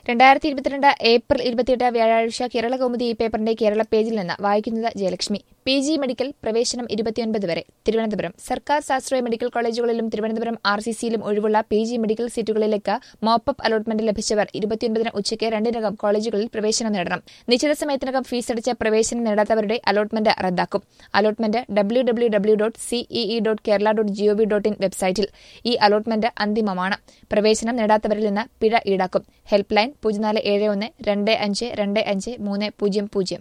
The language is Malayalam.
രണ്ടായിരത്തി ഇരുപത്തിരണ്ട് ഏപ്രിൽ ഇരുപത്തിയെട്ട് വ്യാഴാഴ്ച കേരള കൗമുദി ഈ പേപ്പറിന്റെ കേരള പേജിൽ നിന്ന് വായിക്കുന്നത് ജയലക്ഷ്മി പി ജി മെഡിക്കൽ പ്രവേശനം ഇരുപത്തിയൊൻപത് വരെ തിരുവനന്തപുരം സർക്കാർ ശാസ്ത്രീയ മെഡിക്കൽ കോളേജുകളിലും തിരുവനന്തപുരം ആർ സി സിയിലും ഒഴിവുള്ള പി ജി മെഡിക്കൽ സീറ്റുകളിലേക്ക് മോപ്പപ്പ് അലോട്ട്മെന്റ് ലഭിച്ചവർ ഇരുപത്തിയൊൻപതിന് ഉച്ചയ്ക്ക് രണ്ടിനകം കോളേജുകളിൽ പ്രവേശനം നേടണം നിശ്ചിത സമയത്തിനകം ഫീസ് അടിച്ച് പ്രവേശനം നേടാത്തവരുടെ അലോട്ട്മെന്റ് റദ്ദാക്കും allotment W W W dot CEE dot Kerala dot GOV dot in വെബ്സൈറ്റിൽ ഈ അലോട്ട്മെന്റ് അന്തിമമാണ് പ്രവേശനം നേടാത്തവരിൽ നിന്ന് പിഴ ഈടാക്കും ഹെൽപ്പ് ലൈൻ പൂജ്യം നാല് ഏഴ് ഒന്ന് രണ്ട് അഞ്ച് രണ്ട് അഞ്ച് മൂന്ന് പൂജ്യം പൂജ്യം